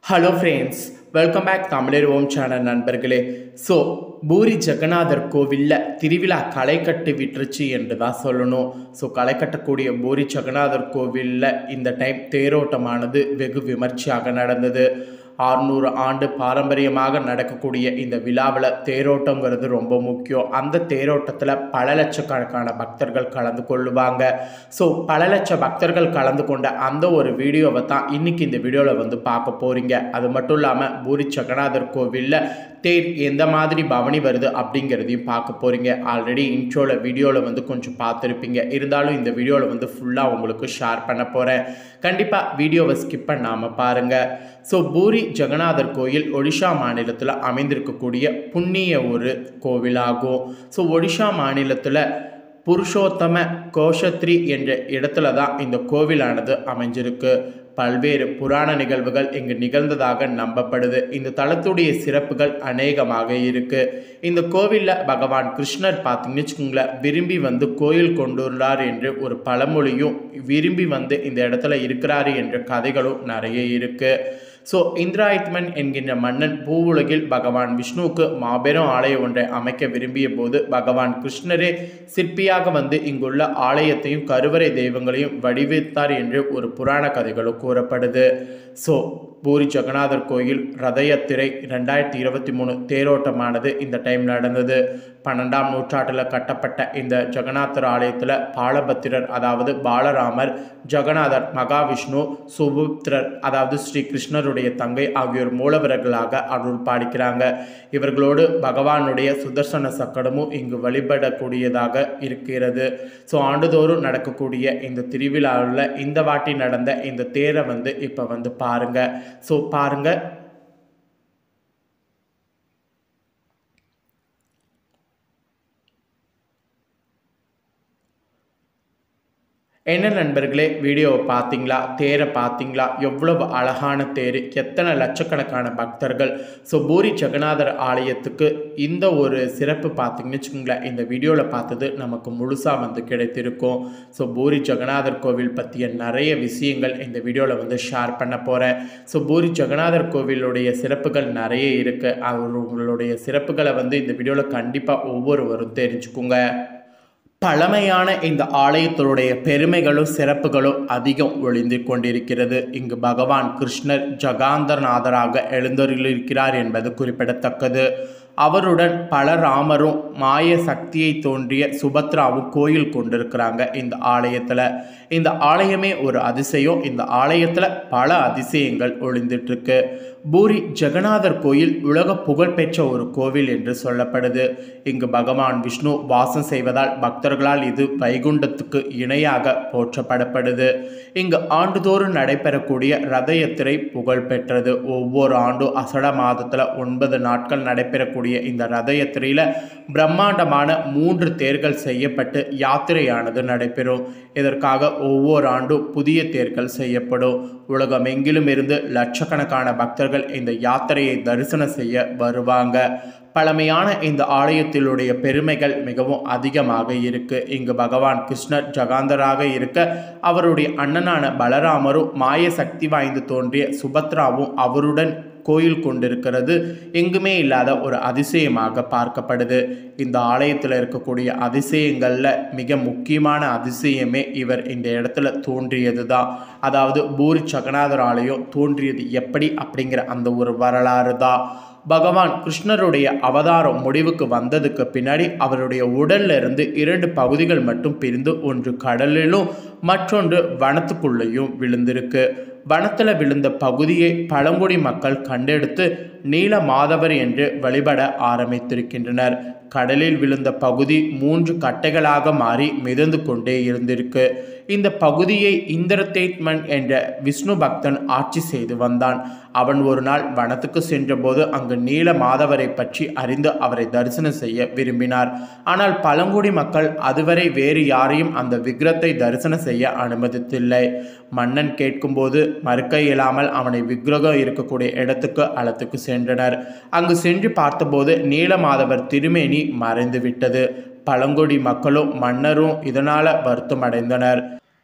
hello friends welcome back Tamilar Om channel நண்பர்களே so Puri ஜெகநாதர் கோவிலில் திருவிழா களை கட்டி விட்டுருச்சு என்று தான் சொல்லணும் ஸோ களை கட்டக்கூடிய பூரி ஜெகநாதர் கோவிலில் இந்த டைம் தேரோட்டமானது வெகு விமர்சையாக நடந்தது ஆறுநூறு ஆண்டு பாரம்பரியமாக நடக்கக்கூடிய இந்த விழாவில் தேரோட்டங்கிறது ரொம்ப முக்கியம் அந்த தேரோட்டத்தில் பல லட்சக்கணக்கான பக்தர்கள் கலந்து கொள்ளுவாங்க ஸோ பல லட்ச பக்தர்கள் கலந்து கொண்ட அந்த ஒரு வீடியோவை தான் இன்னைக்கு இந்த வீடியோவில் வந்து பார்க்க போகிறீங்க அது மட்டும் இல்லாமல் பூரி ஜெகநாதர் கோவிலில் தேர் எந்த மாதிரி பவனி வருது அப்படிங்கிறதையும் பார்க்க போகிறீங்க ஆல்ரெடி இன்ட்ரோவில் வீடியோவில் வந்து கொஞ்சம் பார்த்துருப்பீங்க இருந்தாலும் இந்த வீடியோவில் வந்து ஃபுல்லாக உங்களுக்கு ஷேர் பண்ண போகிறேன் கண்டிப்பாக வீடியோவை ஸ்கிப் பண்ணாமல் பாருங்கள் ஸோ பூரி ஜெகநாதர் கோயில் ஒடிஷா மாநிலத்தில் அமைந்திருக்கக்கூடிய புண்ணிய ஒரு கோவிலாகும் ஸோ ஒடிஷா மாநிலத்தில் புருஷோத்தம கோஷத்ரி என்ற இடத்துல தான் இந்த கோவிலானது அமைஞ்சிருக்கு பல்வேறு புராண நிகழ்வுகள் இங்கு நிகழ்ந்ததாக நம்பப்படுது இந்த தலத்துடைய சிறப்புகள் அநேகமாக இருக்கு இந்த கோவிலில் பகவான் கிருஷ்ணர் பார்த்தீங்கன்னு வச்சுக்கோங்களேன் விரும்பி வந்து கோயில் கொண்டுள்ளார் என்று ஒரு பழமொழியும் விரும்பி வந்து இந்த இடத்துல இருக்கிறாரு என்ற கதைகளும் நிறைய இருக்கு ஸோ இந்திராயத்மன் என்கின்ற மன்னன் பூவுலகில் பகவான் விஷ்ணுவுக்கு மாபெரும் ஆலயம் ஒன்றை அமைக்க விரும்பிய போது பகவான் கிருஷ்ணரே சிற்பியாக வந்து இங்குள்ள ஆலயத்தையும் கருவறை தெய்வங்களையும் வடிவத்தார் என்று ஒரு புராண கதைகளும் கூறப்படுது ஸோ பூரி ஜெகநாதர் கோயில் ரத யாத்திரை ரெண்டாயிரத்தி இருபத்தி மூணு தேரோட்டமானது இந்த டைம் நடந்தது பன்னெண்டாம் நூற்றாண்டில் கட்டப்பட்ட இந்த ஜெகநாதர் ஆலயத்தில் பாலபத்திரர் அதாவது பாலராமர் ஜெகநாதர் மகாவிஷ்ணு சுபுத்திரர் அதாவது ஸ்ரீ கிருஷ்ணருடைய தங்கை ஆகியோர் மூலவர்களாக அருள் பாடிக்கிறாங்க இவர்களோடு பகவானுடைய சுதர்சன சக்கரமும் இங்கு வழிபடக்கூடியதாக இருக்கிறது ஸோ ஆண்டுதோறும் நடக்கக்கூடிய இந்த திருவிழாவில் இந்த வாட்டி நடந்த இந்த தேரை வந்து இப்போ வந்து பாருங்க ஸோ பாருங்க என்ன நண்பர்களே வீடியோவை பார்த்தீங்களா தேரை பார்த்தீங்களா எவ்வளவு அழகான தேர் எத்தனை லட்சக்கணக்கான பக்தர்கள் ஸோ பூரி ஜெகநாதர் ஆலயத்துக்கு இந்த ஒரு சிறப்பு பார்த்தீங்கன்னு வச்சுக்கோங்களேன் இந்த வீடியோவில் பார்த்தது நமக்கு முழுசாக வந்து கிடைத்திருக்கும் ஸோ பூரி ஜெகநாதர் கோவில் பற்றிய நிறைய விஷயங்கள் இந்த வீடியோவில் வந்து ஷேர் பண்ண போகிறேன் ஸோ பூரி ஜெகநாதர் கோவிலுடைய சிறப்புகள் நிறைய இருக்குது அவர்களுடைய சிறப்புகளை வந்து இந்த வீடியோவில் கண்டிப்பாக ஒவ்வொருவரும் தெரிஞ்சுக்குங்க பழமையான இந்த ஆலயத்தினுடைய பெருமைகளும் சிறப்புகளும் அதிகம் ஒளிந்து கொண்டிருக்கிறது இங்கு பகவான் கிருஷ்ணர் ஜகாந்தரநாதராக எழுந்தருளிருக்கிறார் என்பது குறிப்பிடத்தக்கது அவருடன் பல ராமரும் மாய சக்தியை தோன்றிய சுபத்ராவும் கோயில் கொண்டிருக்கிறாங்க இந்த ஆலயத்தில் இந்த ஆலயமே ஒரு அதிசயம் இந்த ஆலயத்தில் பல அதிசயங்கள் ஒளிந்துட்டுருக்கு பூரி ஜெகநாதர் கோயில் உலக புகழ்பெற்ற ஒரு கோவில் என்று சொல்லப்படுது இங்கு பகவான் விஷ்ணு வாசம் செய்வதால் பக்தர்களால் இது வைகுண்டத்துக்கு இணையாக போற்றப்படப்படுது இங்கு ஆண்டுதோறும் நடைபெறக்கூடிய ரத யாத்திரை புகழ் பெற்றது ஒவ்வொரு ஆண்டும் அசட மாதத்தில் ஒன்பது நாட்கள் நடைபெறக்கூடிய இந்த ரத யாத்திரையில் பிரம்மாண்டமான மூன்று தேர்கள் செய்யப்பட்டு யாத்திரையானது நடைபெறும் இதற்காக ஒவ்வொரு ஆண்டும் புதிய தேர்கள் செய்யப்படும் உலகமெங்கிலும் இருந்து லட்சக்கணக்கான பக்தர்கள் இந்த யாத்திரையை தரிசனம் செய்ய வருவாங்க பழமையான இந்த ஆலயத்திலுடைய பெருமைகள் மிகவும் அதிகமாக இருக்கு இங்கு பகவான் கிருஷ்ணர் ஜகாந்தராக இருக்க அவருடைய அண்ணனான பலராமரும் மாய சக்தி வாய்ந்து தோன்றிய சுபத்ராவும் அவருடன் கோயில் கொண்டிருக்கிறது எங்குமே இல்லாத ஒரு அதிசயமாக பார்க்கப்படுது இந்த ஆலயத்தில் இருக்கக்கூடிய அதிசயங்களில் மிக முக்கியமான அதிசயமே இவர் இந்த இடத்துல தோன்றியது தான் அதாவது பூரி ஜெகநாதர் ஆலயம் தோன்றியது எப்படி அப்படிங்கிற அந்த ஒரு வரலாறு தான் பகவான் கிருஷ்ணருடைய அவதாரம் முடிவுக்கு வந்ததுக்கு பின்னாடி அவருடைய உடல்ல இருந்து இரண்டு பகுதிகள் மட்டும் பிரிந்து ஒன்று கடலிலும் மற்றொன்று வனத்துக்குள்ளேயும் விழுந்திருக்கு வனத்தில் விழுந்த பகுதியை பழங்குடி மக்கள் கண்டெடுத்து நீல மாதவர் என்று வழிபட ஆரம்பித்திருக்கின்றனர் கடலில் விழுந்த பகுதி மூன்று கட்டைகளாக மாறி மிதந்து கொண்டே இருந்திருக்கு இந்த பகுதியை இந்திரதேத்மன் என்ற விஷ்ணு பக்தன் ஆட்சி செய்து வந்தான் அவன் ஒரு நாள் வனத்துக்கு சென்றபோது அங்கு நீல மாதவரை பற்றி அறிந்து அவரை தரிசனம் செய்ய விரும்பினார் ஆனால் பழங்குடி மக்கள் அதுவரை வேறு யாரையும் அந்த விக்கிரத்தை தரிசனம் செய்ய அனுமதித்தில்லை மன்னன் கேட்கும்போது மறுக்க இயலாமல் அவனை விக்கிரகம் இருக்கக்கூடிய இடத்துக்கு அழைத்துக்கு சென்றனர் அங்கு சென்று பார்த்தபோது நீலமாதவர் திருமேனி மறைந்து விட்டது பழங்குடி மக்களும் மன்னரும் இதனால் வருத்தம் அடைந்தனர்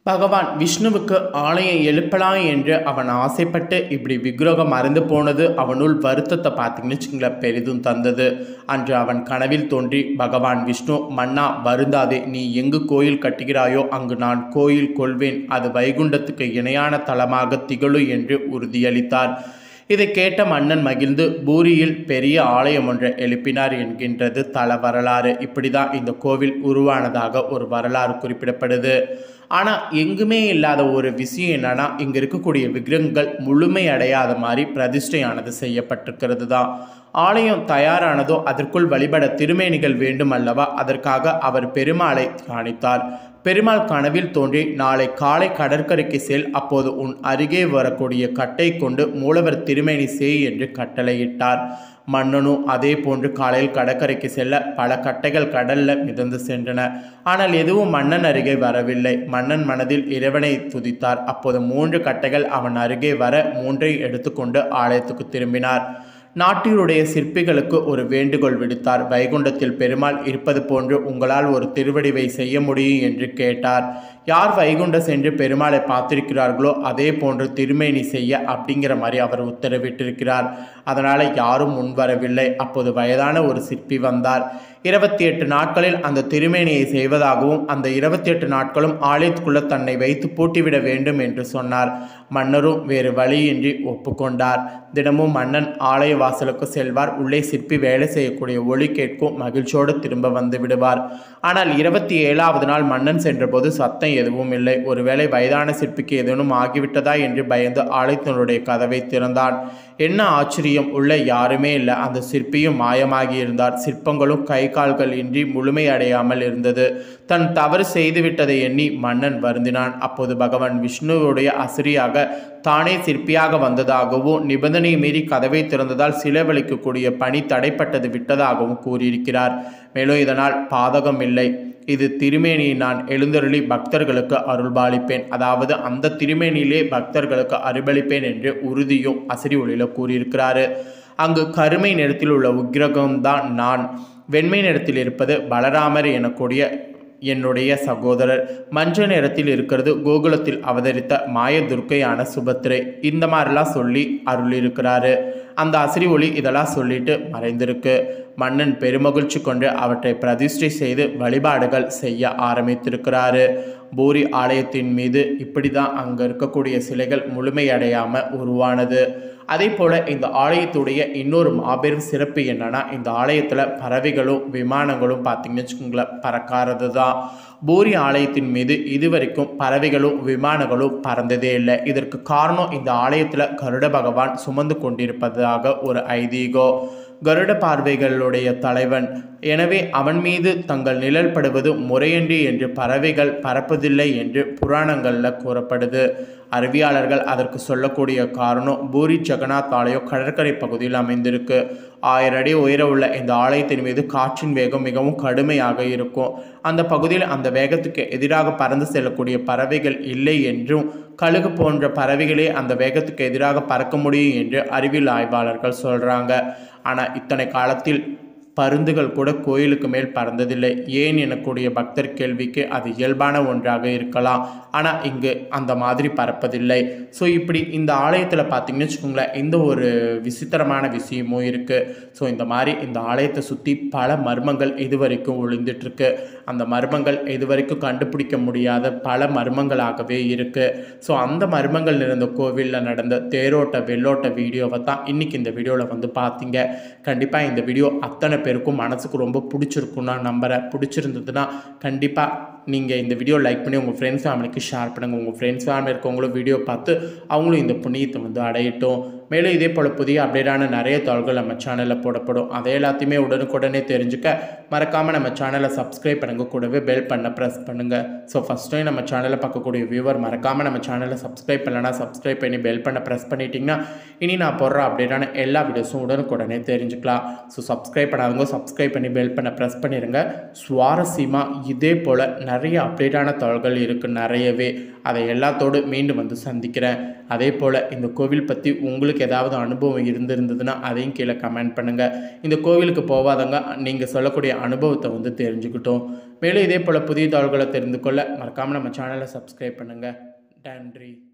பகவான் விஷ்ணுவுக்கு ஆலயம் எழுப்பலாம் என்று அவன் ஆசைப்பட்டு இப்படி விக்கிரகம் மறந்து போனது அவனுள் வருத்தத்தை பார்த்தீங்கன்னு வச்சுங்களேன் பெரிதும் தந்தது அன்று அவன் கனவில் தோன்றி பகவான் விஷ்ணு மன்னா வருந்தாதே நீ எங்கு கோயில் கட்டுகிறாயோ அங்கு நான் கோயில் கொள்வேன் அது வைகுண்டத்துக்கு இணையான தலமாக திகழும் என்று உறுதியளித்தார் இதை கேட்ட மன்னன் மகிழ்ந்து பூரியில் பெரிய ஆலயம் ஒன்றை எழுப்பினார் என்கின்றது தல வரலாறு இப்படி தான் இந்த கோவில் உருவானதாக ஒரு வரலாறு குறிப்பிடப்படுது ஆனால் எங்குமே இல்லாத ஒரு விஷயம் என்னன்னா இங்கே இருக்கக்கூடிய விக்கிரகங்கள் முழுமை அடையாத மாதிரி பிரதிஷ்டையானது செய்யப்பட்டிருக்கிறது தான் ஆலயம் தயாரானதோ அதற்குள் வழிபட திருமேனிகள் வேண்டும் அல்லவா அதற்காக அவர் பெருமாளை காணித்தார் பெருமாள் கனவில் தோன்றி நாளை காலை கடற்கரைக்கு செல் அப்போது உன் அருகே வரக்கூடிய கட்டை கொண்டு மூலவர் திருமேனி செய் என்று கட்டளையிட்டார் மன்னனும் அதே போன்று காலையில் கடற்கரைக்கு செல்ல பல கட்டைகள் கடல்ல மிதந்து சென்றன ஆனால் எதுவும் மன்னன் அருகே வரவில்லை மன்னன் மனதில் இறைவனை துதித்தார் அப்போது மூன்று கட்டைகள் அவன் அருகே வர மூன்றை எடுத்துக்கொண்டு ஆலயத்துக்கு திரும்பினார் நாட்டினுடைய சிற்பிகளுக்கு ஒரு வேண்டுகோள் விடுத்தார் வைகுண்டத்தில் பெருமாள் இருப்பது போன்று உங்களால் ஒரு திருவடிவை செய்ய முடியும் என்று கேட்டார் யார் வைகுண்ட சென்று பெருமாளை பார்த்திருக்கிறார்களோ அதே போன்று திருமேனி செய்ய அப்படிங்கிற மாதிரி அவர் உத்தரவிட்டிருக்கிறார் அதனால் யாரும் முன்வரவில்லை அப்போது வயதான ஒரு சிற்பி வந்தார் இருபத்தி எட்டு நாட்களில் அந்த திருமேனியை செய்வதாகவும் அந்த இருபத்தி எட்டு நாட்களும் ஆலயத்துக்குள்ள தன்னை வைத்து பூட்டிவிட வேண்டும் என்று சொன்னார் மன்னரும் வேறு வழியின்றி ஒப்புக்கொண்டார் தினமும் மன்னன் ஆலய வாசலுக்கு செல்வார் உள்ளே சிற்பி வேலை செய்யக்கூடிய ஒளி கேட்கும் மகிழ்ச்சியோடு திரும்ப வந்து விடுவார் ஆனால் இருபத்தி ஏழாவது நாள் மன்னன் சென்றபோது சத்தம் எதுவும் இல்லை ஒருவேளை வயதான சிற்பிக்கு ஏதேனும் ஆகிவிட்டதா என்று பயந்து ஆலயத்தினுடைய கதவை திறந்தான் என்ன ஆச்சரியம் உள்ள யாருமே இல்லை அந்த சிற்பியும் மாயமாகி இருந்தார் சிற்பங்களும் கை கால்கள் இன்றி முழுமை அடையாமல் இருந்தது தன் தவறு செய்துவிட்டதை எண்ணி மன்னன் வருந்தினான் அப்போது பகவான் விஷ்ணுவுடைய அசிரியாக தானே சிற்பியாக வந்ததாகவும் நிபந்தனை மீறி கதவை திறந்ததால் சிலவழிக்கக்கூடிய பணி தடைப்பட்டது விட்டதாகவும் கூறியிருக்கிறார் மேலும் இதனால் பாதகம் இல்லை இது திருமேனியை நான் எழுந்தருளி பக்தர்களுக்கு அருள்பாலிப்பேன் அதாவது அந்த திருமேனியிலே பக்தர்களுக்கு அருள்பளிப்பேன் என்று உறுதியும் அசிரி ஒளியில் கூறியிருக்கிறாரு அங்கு கருமை நிறத்தில் உள்ள உக்கிரகம்தான் நான் வெண்மை நிறத்தில் இருப்பது பலராமர் எனக்கூடிய என்னுடைய சகோதரர் மஞ்சள் நிறத்தில் இருக்கிறது கோகுலத்தில் அவதரித்த மாய துர்க்கையான சுபத்திரை இந்த மாதிரிலாம் சொல்லி அருளியிருக்கிறாரு அந்த அசிரி ஒளி இதெல்லாம் சொல்லிட்டு மறைந்திருக்கு மன்னன் பெருமகிழ்ச்சி கொண்டு அவற்றை பிரதிஷ்டை செய்து வழிபாடுகள் செய்ய ஆரம்பித்திருக்கிறாரு பூரி ஆலயத்தின் மீது இப்படி தான் அங்கே இருக்கக்கூடிய சிலைகள் முழுமையடையாமல் உருவானது அதே போல் இந்த ஆலயத்துடைய இன்னொரு மாபெரும் சிறப்பு என்னன்னா இந்த ஆலயத்தில் பறவைகளும் விமானங்களும் பார்த்தீங்கன்னு வச்சுக்கோங்களேன் பறக்காதது தான் பூரி ஆலயத்தின் மீது இதுவரைக்கும் பறவைகளும் விமானங்களும் பறந்ததே இல்லை இதற்கு காரணம் இந்த ஆலயத்தில் கருட பகவான் சுமந்து கொண்டிருப்பதாக ஒரு ஐதீகம் கருட பார்வைகளுடைய தலைவன் எனவே அவன் மீது தங்கள் நிழல் படுவது முறையன்றி என்று பறவைகள் பறப்பதில்லை என்று புராணங்களில் கூறப்படுது அறிவியாளர்கள் அதற்கு சொல்லக்கூடிய காரணம் பூரி ஜெகநாத் ஆலயம் கடற்கரை பகுதியில் அமைந்திருக்கு ஆயிரம் அடி உயர உள்ள இந்த ஆலயத்தின் மீது காற்றின் வேகம் மிகவும் கடுமையாக இருக்கும் அந்த பகுதியில் அந்த வேகத்துக்கு எதிராக பறந்து செல்லக்கூடிய பறவைகள் இல்லை என்றும் கழுகு போன்ற பறவைகளே அந்த வேகத்துக்கு எதிராக பறக்க முடியும் என்று அறிவியல் ஆய்வாளர்கள் சொல்கிறாங்க ஆனால் இத்தனை காலத்தில் பருந்துகள் கூட கோயிலுக்கு மேல் பறந்ததில்லை ஏன் எனக்கூடிய பக்தர் கேள்விக்கு அது இயல்பான ஒன்றாக இருக்கலாம் ஆனால் இங்கு அந்த மாதிரி பறப்பதில்லை ஸோ இப்படி இந்த ஆலயத்தில் பார்த்தீங்கன்னு வச்சுக்கோங்களேன் இந்த ஒரு விசித்திரமான விஷயமும் இருக்குது ஸோ இந்த மாதிரி இந்த ஆலயத்தை சுற்றி பல மர்மங்கள் இதுவரைக்கும் ஒளிந்துட்டுருக்கு அந்த மர்மங்கள் இதுவரைக்கும் கண்டுபிடிக்க முடியாத பல மர்மங்களாகவே இருக்குது ஸோ அந்த மர்மங்கள் நிறைந்த கோவிலில் நடந்த தேரோட்ட வெள்ளோட்ட வீடியோவை தான் இன்றைக்கி இந்த வீடியோவில் வந்து பார்த்தீங்க கண்டிப்பாக இந்த வீடியோ அத்தனை பேருக்கும் மனசுக்கு ரொம்ப பிடிச்சிருக்கும் நான் நம்புகிறேன் பிடிச்சிருந்ததுன்னா கண்டிப்பாக நீங்கள் இந்த வீடியோ லைக் பண்ணி உங்கள் ஃப்ரெண்ட்ஸ் ஃபேமிலிக்கு ஷேர் பண்ணுங்கள் உங்கள் ஃப்ரெண்ட்ஸ் ஃபேமிலி இருக்கவங்களும் வீடியோ பார்த்து அவங்களும் இந்த புண்ணியத்தை வந்து அடையட்டும் மேலும் இதே போல் புதிய அப்டேட்டான நிறைய தகவல்கள் நம்ம சேனலில் போடப்படும் அதை எல்லாத்தையுமே உடனுக்குடனே தெரிஞ்சுக்க மறக்காமல் நம்ம சேனலை சப்ஸ்கிரைப் பண்ணுங்க கூடவே பெல் பண்ண ப்ரெஸ் பண்ணுங்கள் ஸோ ஃபஸ்ட் டைம் நம்ம சேனலை பார்க்கக்கூடிய வியூவர் மறக்காமல் நம்ம சேனலை சப்ஸ்கிரைப் பண்ணலன்னா சப்ஸ்கிரைப் பண்ணி பெல் பண்ண ப்ரெஸ் பண்ணிட்டீங்கன்னா இனி நான் போடுற அப்டேட்டான எல்லா வீடியோஸும் உடனுக்குடனே தெரிஞ்சுக்கலாம் ஸோ சப்ஸ்கிரைப் பண்ணாதவங்க சப்ஸ்கிரைப் பண்ணி பெல் பண்ண ப்ரெஸ் பண்ணிடுங்க சுவாரஸ்யமாக இதே போல் நிறைய அப்டேட்டான தகவல்கள் இருக்குது நிறையவே அதை எல்லாத்தோடு மீண்டும் வந்து சந்திக்கிறேன் அதே போல் இந்த கோவில் பற்றி உங்களுக்கு உங்களுக்கு ஏதாவது அனுபவம் இருந்திருந்ததுன்னா அதையும் கீழே கமெண்ட் பண்ணுங்கள் இந்த கோவிலுக்கு போகாதவங்க நீங்கள் சொல்லக்கூடிய அனுபவத்தை வந்து தெரிஞ்சுக்கிட்டோம் மேலும் இதே போல் புதிய தகவல்களை தெரிந்து கொள்ள மறக்காமல் நம்ம சேனலை சப்ஸ்கிரைப் பண்ணுங்கள் நன்றி